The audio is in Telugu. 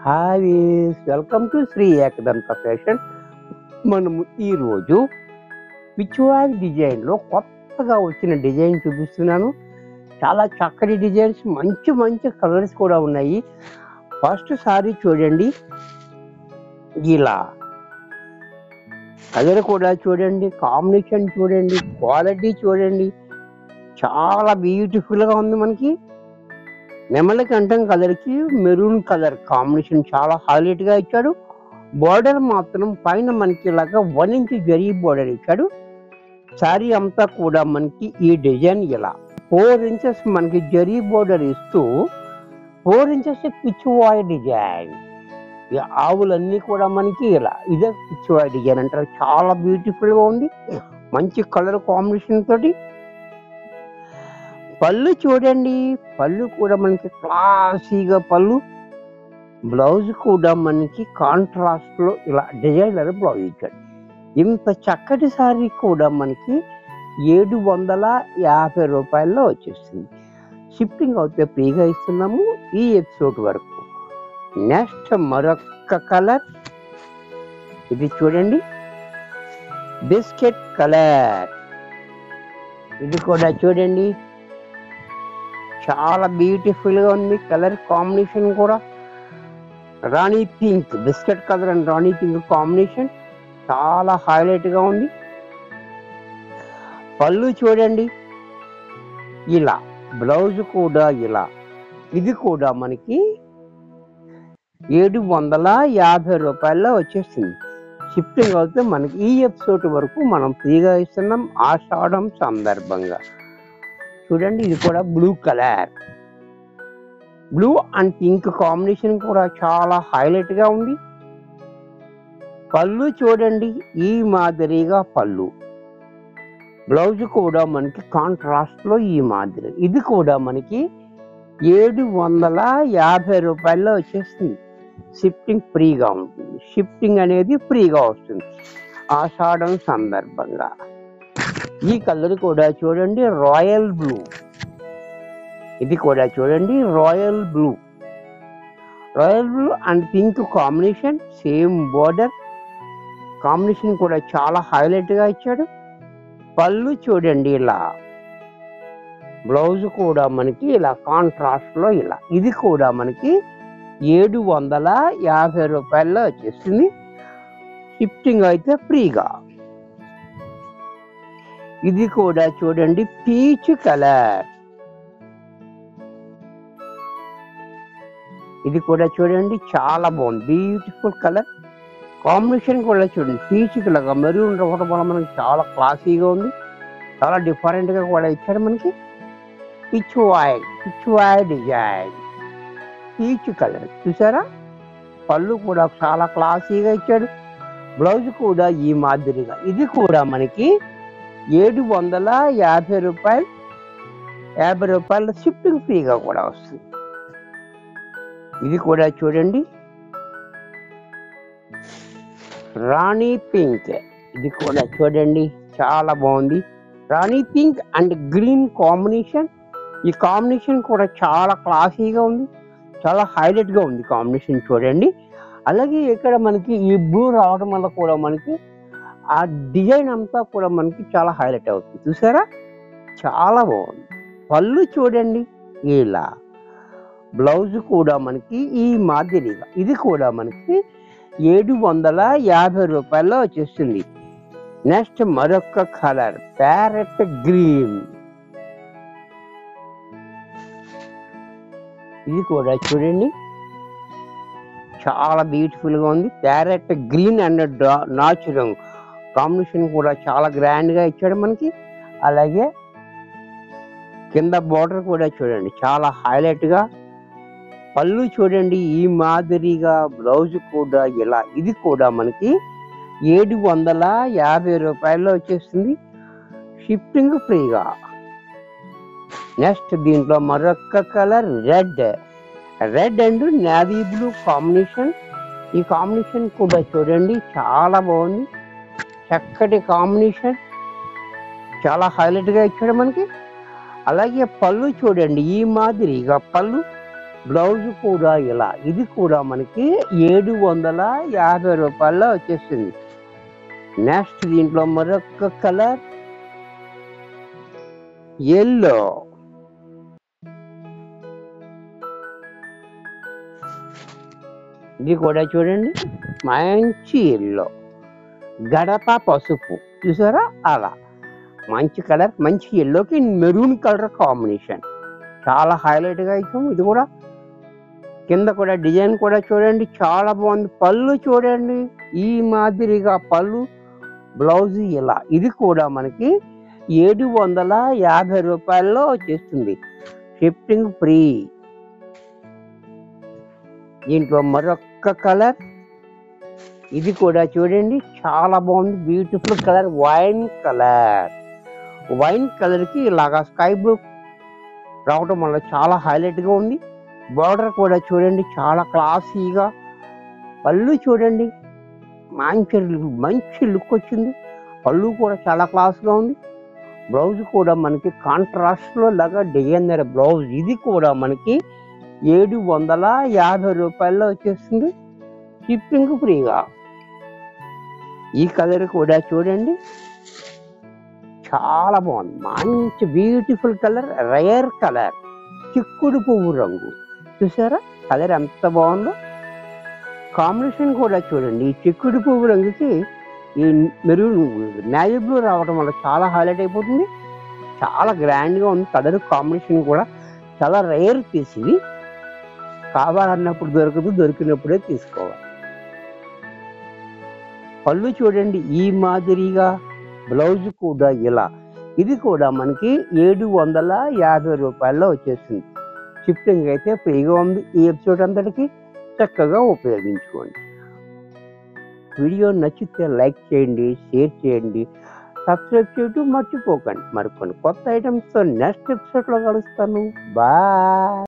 hi welcome to Shri Ekadanta fashion మనము ఈరోజు పిచ్చువాయి డిజైన్లో కొత్తగా వచ్చిన డిజైన్ చూపిస్తున్నాను చాలా చక్కటి డిజైన్స్ మంచి మంచి కలర్స్ కూడా ఉన్నాయి ఫస్ట్ సారీ చూడండి ఇలా కలర్ కూడా చూడండి కాంబినేషన్ చూడండి క్వాలిటీ చూడండి చాలా బ్యూటిఫుల్గా ఉంది మనకి నెమలి కంఠం కలర్ కి మెరూన్ కలర్ కాంబినేషన్ చాలా హైలైట్ గా ఇచ్చాడు బోర్డర్ మాత్రం పైన మనకి ఇలాగా వన్ ఇంచ్ జరీ బోర్డర్ ఇచ్చాడు సారీ అంతా కూడా మనకి ఈ డిజైన్ ఇలా ఫోర్ ఇంచెస్ మనకి జరీ బోర్డర్ ఇస్తూ ఫోర్ ఇంచెస్ పిచ్చివాయ్ డిజైన్ ఈ ఆవులన్నీ కూడా మనకి ఇలా ఇదే పిచ్చివాయ్ డిజైన్ అంటారు చాలా బ్యూటిఫుల్ గా ఉంది మంచి కలర్ కాంబినేషన్ తోటి పళ్ళు చూడండి పళ్ళు కూడా మనకి క్లాసీగా పళ్ళు బ్లౌజ్ కూడా మనకి కాంట్రాస్ట్ లో ఇలా డిజైనర్ బ్లౌజ్ ఇచ్చాడు ఇంత చక్కటి సారీ కూడా మనకి ఏడు వందల యాభై రూపాయల్లో వచ్చేస్తుంది షిప్పింగ్ అయితే ఫ్రీగా ఇస్తున్నాము ఈ ఎపిసోడ్ వరకు నెక్స్ట్ మరొక కలర్ ఇది చూడండి బిస్కెట్ కలర్ ఇది కూడా చూడండి చాలా బ్యూటిఫుల్ గా ఉంది కలర్ కాంబినేషన్ కూడా rani pink biscuit colour and rani pink combination చాలా హైలైట్ గా ఉంది పళ్ళు చూడండి ఇలా బ్లౌజ్ కూడా ఇలా ఇది కూడా మనకి ఏడు వందల యాభై రూపాయల్లో వచ్చేస్తుంది షిఫ్టింగ్ అయితే మనకి ఈ ఎపిసోడ్ వరకు మనం ఫ్రీగా ఇస్తున్నాం ఆషాఢం సందర్భంగా చూడండి ఇది కూడా blue colour blue and pink combination కూడా చాలా హైలైట్ గా ఉంది పళ్ళు చూడండి ఈ మాదిరిగా పళ్ళు బ్లౌజ్ కూడా మనకి కాంట్రాస్ట్ లో ఈ మాదిరి ఇది కూడా మనకి ఏడు వందల యాభై రూపాయల్లో వచ్చేస్తుంది షిఫ్టింగ్ ఫ్రీగా ఉంటుంది షిఫ్టింగ్ అనేది ఫ్రీగా వస్తుంది ఆషాఢం సందర్భంగా ఈ కలర్ కూడా చూడండి రాయల్ బ్లూ ఇది కూడా చూడండి royal blue royal blue and pink combination same border combination కూడా చాలా హైలైట్ గా ఇచ్చాడు పళ్ళు చూడండి ఇలా బ్లౌజ్ కూడా మనకి ఇలా కాంట్రాస్ట్ లో ఇలా ఇది కూడా మనకి ఏడు వందల యాభై రూపాయల్లో వచ్చేస్తుంది షిఫ్టింగ్ అయితే ఫ్రీగా ఇది కూడా చూడండి పీచ్ కలర్ ఇది కూడా చూడండి చాలా బాగుంది బ్యూటిఫుల్ కలర్ కాంబినేషన్ కూడా చూడండి పీచ్ కలర్ మెరూన్ ఒకటి వల్ల మనకి చాలా క్లాసీగా ఉంది చాలా డిఫరెంట్ గా కూడా ఇచ్చాడు మనకి పిచ్ వాయ్ పిచ్ వాయ్ డిజైన్ పీచ్ కలర్ చూసారా పళ్ళు కూడా చాలా క్లాసీగా ఇచ్చాడు బ్లౌజ్ కూడా ఈ మాదిరిగా ఇది కూడా మనకి ఏడు వందల యాభై రూపాయలు యాభై రూపాయల షిప్పింగ్ ఫ్రీగా కూడా వస్తుంది ఇది కూడా చూడండి రాణి పింక్ ఇది కూడా చూడండి చాలా బాగుంది rani pink and green combination ఈ కాంబినేషన్ కూడా చాలా క్లాసీగా ఉంది చాలా హైలైట్ గా ఉంది కాంబినేషన్ చూడండి అలాగే ఇక్కడ మనకి ఈ బ్లూ రావడం వల్ల కూడా మనకి ఆ డిజైన్ అంతా కూడా మనకి చాలా హైలైట్ అవుతుంది చూసారా చాలా బాగుంది పళ్ళు చూడండి ఇలా బ్లౌజ్ కూడా మనకి ఈ మాదిరిగా ఇది కూడా మనకి ఏడు వందల యాభై రూపాయల్లో వచ్చేస్తుంది నెక్స్ట్ మరొక కలర్ ప్యారెట్ గ్రీన్ ఇది కూడా చూడండి చాలా బ్యూటిఫుల్ గా ఉంది parrot green and natural combination కూడా చాలా గ్రాండ్ గా ఇచ్చాడు మనకి అలాగే కింద బార్డర్ కూడా చూడండి చాలా హైలైట్ గా పళ్ళు చూడండి ఈ మాదిరిగా బ్లౌజ్ కూడా ఇలా ఇది కూడా మనకి ఏడు వందల యాభై రూపాయల్లో వచ్చేస్తుంది షిఫ్టింగ్ ఫ్రీగా నెక్స్ట్ దీంట్లో మరొక colour red red and navy blue combination ఈ కాంబినేషన్ కూడా చూడండి చాలా బాగుంది చక్కటి కాంబినేషన్ చాలా హైలైట్ గా ఇచ్చాడు మనకి అలాగే పళ్ళు చూడండి ఈ మాదిరిగా పళ్ళు బ్లౌజ్ కూడా ఇలా ఇది కూడా మనకి ఏడు వందల యాభై రూపాయల్లో వచ్చేస్తుంది నెక్స్ట్ దీంట్లో మరొక కలర్ ఎల్లో ఇది కూడా చూడండి మంచి ఎల్లో గడప పసుపు చూసారా అలా మంచి కలర్ మంచి ఎల్లోకి మెరూన్ కలర్ కాంబినేషన్ చాలా హైలైట్గా ఇచ్చాము ఇది కూడా కింద కూడా డిజైన్ కూడా చూడండి చాలా బాగుంది పళ్ళు చూడండి ఈ మాదిరిగా పళ్ళు బ్లౌజ్ ఇలా ఇది కూడా మనకి ఏడు వందల యాభై రూపాయల్లో వచ్చేస్తుంది షిఫ్టింగ్ ఫ్రీ దీంట్లో మరొక కలర్ ఇది కూడా చూడండి చాలా బాగుంది beautiful colour wine colour wine కలర్కి ఇలాగా స్కై బ్లూ రావడం వల్ల చాలా హైలైట్గా ఉంది బార్డర్ కూడా చూడండి చాలా క్లాసీగా పళ్ళు చూడండి మంచి మంచి లుక్ వచ్చింది పళ్ళు కూడా చాలా క్లాస్గా ఉంది బ్లౌజ్ కూడా మనకి కాంట్రాస్ట్లో లాగా డిజైనర్ బ్లౌజ్ ఇది కూడా మనకి ఏడు వందల యాభై రూపాయల్లో వచ్చేస్తుంది షిప్పింగ్ ఫ్రీగా ఈ కలర్ కూడా చూడండి చాలా బాగుంది మంచి బ్యూటిఫుల్ కలర్ రేర్ కలర్ చిక్కుడు పువ్వు రంగు చూసారా కలర్ ఎంత బాగుందో కాంబినేషన్ కూడా చూడండి ఈ చిక్కుడు పువ్వు రంగుకి ఈ మెరూన్ నేవీ బ్లూ రావడం వల్ల చాలా హైలైట్ అయిపోతుంది చాలా గ్రాండ్గా ఉంది కలర్ కాంబినేషన్ కూడా చాలా రేర్ పీస్ ఇది కావాలన్నప్పుడు దొరకదు దొరికినప్పుడే తీసుకోవాలి పళ్ళు చూడండి ఈ మాదిరిగా బ్లౌజ్ కూడా ఇలా ఇది కూడా మనకి ఏడు వందల యాభై రూపాయల్లో వచ్చేసింది షిఫ్టింగ్ అయితే ఫ్రీగా ఉంది ఈ ఎపిసోడ్ అంతటికి చక్కగా ఉపయోగించుకోండి వీడియో నచ్చితే లైక్ చేయండి షేర్ చేయండి సబ్స్క్రైబ్ చేయటం మర్చిపోకండి మరికొన్ని కొత్త ఐటమ్స్తో నెక్స్ట్ ఎపిసోడ్లో కలుస్తాను బాయ్